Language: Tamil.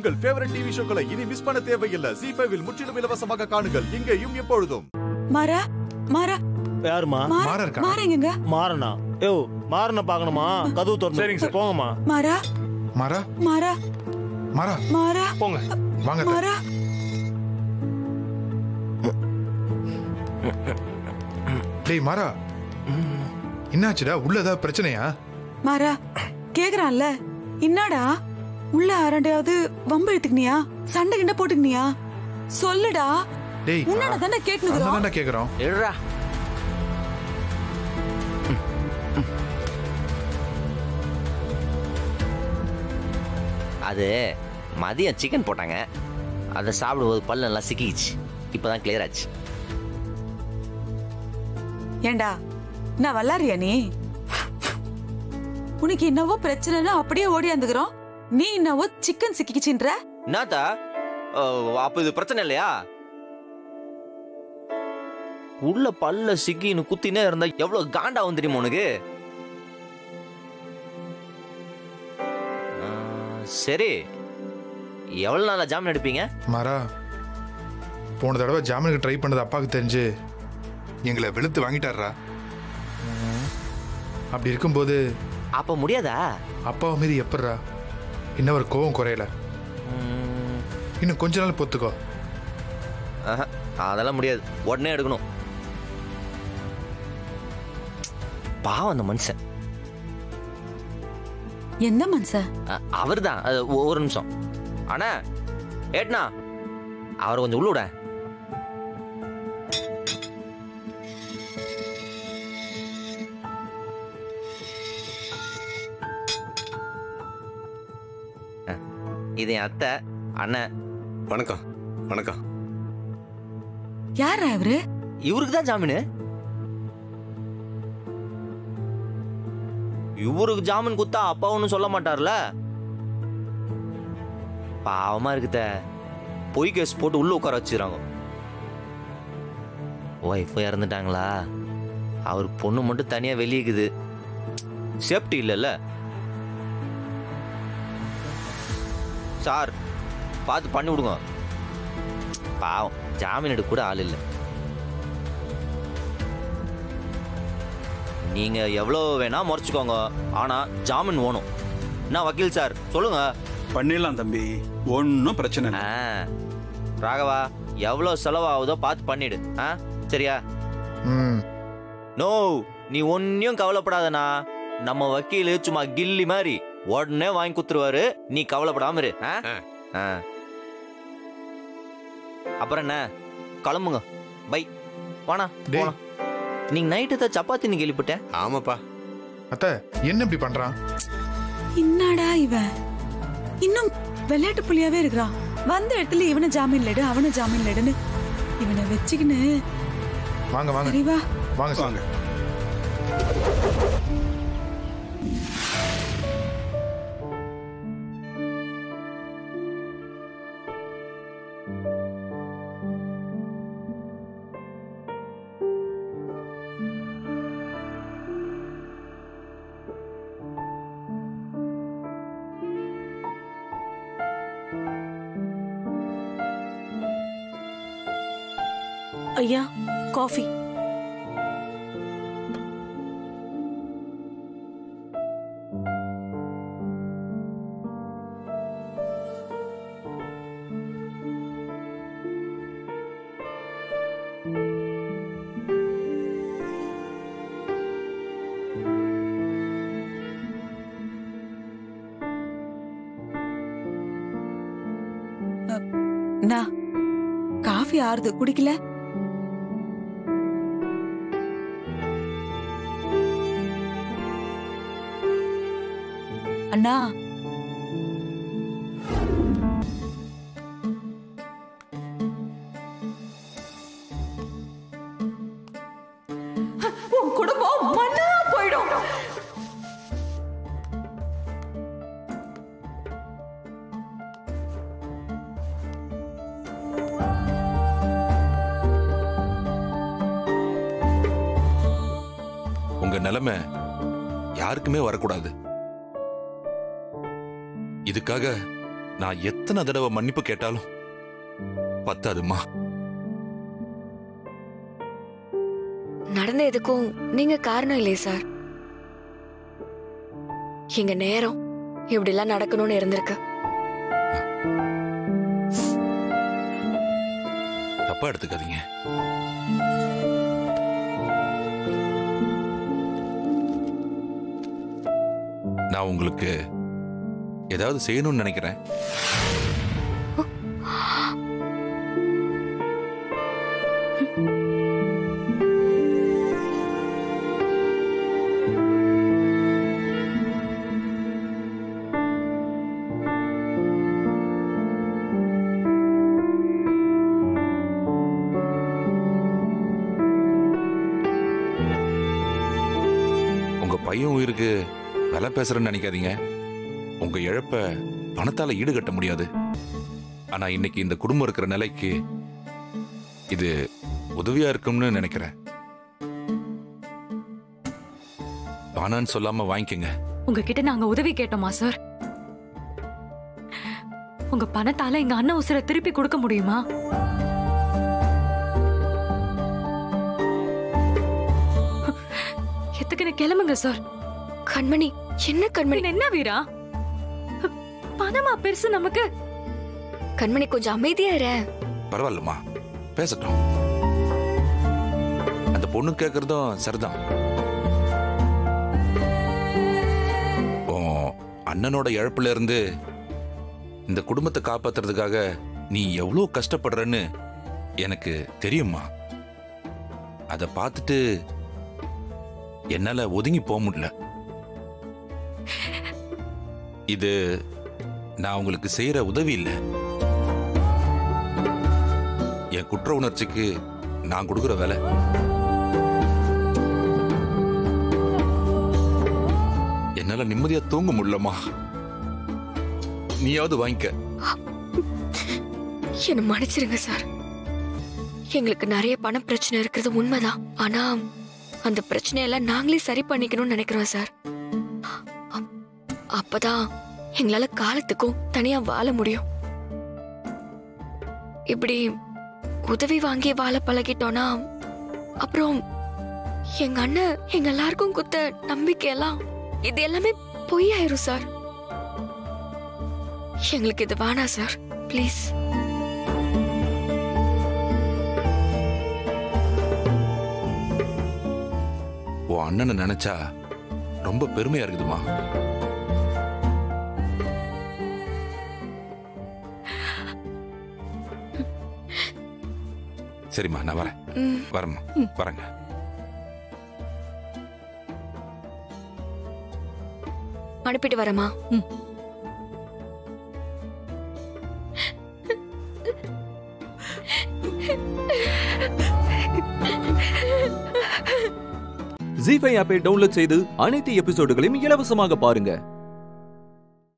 உங்கள் ஃபேவரட் டிவி ஷோக்களை இனி மிஸ் பண்ண தேவையில்லை ஜி ஃபைவில் முற்றிலும் இலவசமாக காணுங்கள் இங்கேயும் எப்பொழுதும் மாறா மாறா யாருமா மாறா இருக்கா? மாறேங்க மாறனா யோ மாறன பார்க்கணுமா கதவு திறந்து சரிங்க சார். போங்கம்மா மாறா மாறா மாறா மாறா மாறா போங்க வாங்க அத்தை. மாறா டேய் மாறா என்னாச்சுடா உள்ள ஏதாவது பிரச்சனையா மாறா கேக்குறான்ல என்னடா உள்ள அரண்டையாவது வம்பு எடுத்துக்கினியா சண்டை கிண்ட போட்டுக்கினியா சொல்லுடா டேய் உன்னோட தானே கேட்டுக்கிறோம் தான்டா கேக்குறோம் எழுறா அது மதியம் சிக்கன் போட்டாங்க அதை சாப்பிடும்போது பல்லு நல்லா சிக்கிச்சு இப்பதான் கிளியர் ஆச்சு ஏண்டா நான் வல்லாரியா நீ உனக்கு என்னவோ பிரச்சனைனா அப்படியே ஓடியாந்துக்கிறோம் நீ என்னவோ சிக்கன் சிக்கிக்கிச்சின்ற என்னத்தா அஹ், அப்ப இது பிரச்சனை இல்லையா உள்ள பல்ல சிக்கின்னு குத்தினே இருந்தா எவ்வளவு காண்டாவும் தெரியுமா உனக்கு அஹ், சரி எவ்வளவு நாளா ஜாமீன் எடுப்பீங்க மாறா போன தடவை ஜாமீனுக்கு ட்ரை பண்ணது அப்பாவுக்கு தெரிஞ்சு எங்களை வெளுத்து வாங்கிட்டாருடா அப்படி இருக்கும்போது அப்ப முடியாதா அப்பாவை மீது எப்படிரா இன்னும் ஒரு கோவம் குறையல உம், இன்னும் கொஞ்ச நாள் பொத்துக்கோ ஆஹா, அதெல்லாம் முடியாது உடனே எடுக்கணும் பாவம் அந்த மனுஷன் எந்த மனுஷ அவர் தான் ஒரு நிமிஷம் அண்ணா ஏட்னா அவரை கொஞ்சம் உள்ள விட அஹ், இது என் அத்தை அண்ணன் வணக்கம் வணக்கம் யாரா இவரு இவருக்கு தான் ஜாமீனு இவருக்கு ஜாமீன் குத்தா அப்பா ஒன்றும் சொல்ல மாட்டார்ல பாவமா இருக்குத பொய் கேஸ் போட்டு உள்ள உட்கார வச்சுக்கிறாங்க ஒய்ஃப் இறந்துட்டாங்களா அவர் பொண்ணு மட்டும் தனியா வெளியேக்குது சேஃப்டி இல்லைல்ல சார் பார்த்து பண்ணி விடுங்க பாவம் ஜாமீன் எடுக்க கூட ஆள் இல்லை நீங்க எவ்வளோ வேணா முறைச்சுக்கோங்க ஆனா ஜாமீன் வேணும் என்ன வக்கீல் சார் சொல்லுங்க பண்ணிடலாம் தம்பி ஒன்றும் பிரச்சனை இல்லை ஆ, ராகவா எவ்வளோ செலவாகுதோ பார்த்து பண்ணிடு ஆ சரியா ம் நோ நீ ஒன்னும் கவலைப்படாதண்ணா நம்ம வக்கீல் சும்மா கில்லி மாதிரி உடனே வாங்கி குத்துருவாரு நீ கவலைப்படாம இரு ஆ? ஆ. அப்புறம் என்ன கிளம்புங்க பை வாணா டேய். போலாம் நீங்க நைட்டு தான் சப்பாத்தின்னு கேள்விப்பட்டேன் ஆமாப்பா அத்தை என்ன இப்படி பண்றான் என்னடா இவன் இன்னும் விளையாட்டு புள்ளியாவே இருக்கிறான் வந்த இடத்துல இவனை ஜாமீன்ல எடு அவனை ஜாமீன்ல எடுன்னு இவனை வச்சுக்கின்னு வாங்க வாங்க சரி வா வாங்க சார் வாங்க ஐயா காஃபி நா காஃபி ஆறுது குடிக்கல அண்ணா உன் குடும்பம் மண்ணா போயிடும் உங்க நிலைமை யாருக்குமே வரக்கூடாது இதுக்காக நான் எத்தனை தடவை மன்னிப்பு கேட்டாலும் பத்தாதும்மா நடந்த எதுக்கும் நீங்க காரணம் இல்லையே சார் எங்க நேரம் இப்படி எல்லாம் நடக்கணும்னு இருந்திருக்கு தப்பா எடுத்துக்காதீங்க நான் உங்களுக்கு ஏதாவது செய்யணும்னு நினைக்கிறேன் உங்க பையன் உயிருக்கு விலை பேசுறேன்னு நினைக்காதீங்க உங்க இழப்ப பணத்தால ஈடுகட்ட முடியாது ஆனா இன்னைக்கு இந்த குடும்பம் இருக்கிற நிலைக்கு இது உதவியா இருக்கும்னு நினைக்கிறேன் வேணான்னு சொல்லாம வாங்கிக்கங்க உங்ககிட்ட நாங்க உதவி கேட்டோமா சார் உங்க பணத்தால எங்க அண்ணன் உசுரை திருப்பி கொடுக்க முடியுமா எத்துக்குன்னு கிளம்புங்க சார் கண்மணி என்ன கண்மணி பின்ன என்ன வீரா பணமா பெருசு நமக்கு கண்மணி கொஞ்சம் அமைதியா இரு பரவாயில்லம்மா பேசட்டும் அந்த பொண்ணு கேட்கறதும் சரிதான் உன் அண்ணனோட இழப்புல இருந்து இந்த குடும்பத்தை காப்பாத்துறதுக்காக நீ எவ்வளோ கஷ்டப்படுறன்னு எனக்கு தெரியுமா அதை பார்த்துட்டு என்னால ஒதுங்கி போக முடியல இது நான் உங்களுக்கு செய்யற உதவி இல்லை என் குற்ற உணர்ச்சிக்கு நான் கொடுக்குற வேலை என்னால நிம்மதியா தூங்க முடியலம்மா நீயாவது வாங்கிக்க என்ன மன்னிச்சிருங்க சார் எங்களுக்கு நிறைய பண பிரச்சனை இருக்கிறது உண்மைதான் ஆனா அந்த பிரச்சனையெல்லாம் நாங்களே சரி பண்ணிக்கணும்னு நினைக்கிறோம் சார் அப்- அப்பதான் எங்களால காலத்துக்கும் தனியா வாழ முடியும் இப்படி உதவி வாங்கி வாழ பழகிட்டோம்னா அப்புறம் எங்க அண்ணன் எங்க எல்லாருக்கும் குத்த நம்பிக்கையெல்லாம் இது எல்லாமே பொய்யாயிரும் சார் எங்களுக்கு இது வேணாம் சார் ப்ளீஸ் உன் அண்ணனை நினைச்சா ரொம்ப பெருமையா இருக்குதுமா சரிம்மா நான் வரேன் ம் வரேம்மா வரேங்க அனுப்பிட்டு வரேம்மா ஜி ஃபைவ் ஆப்பை டவுன்லோட் செய்து அனைத்து எபிசோடுகளையும் இலவசமாக பாருங்க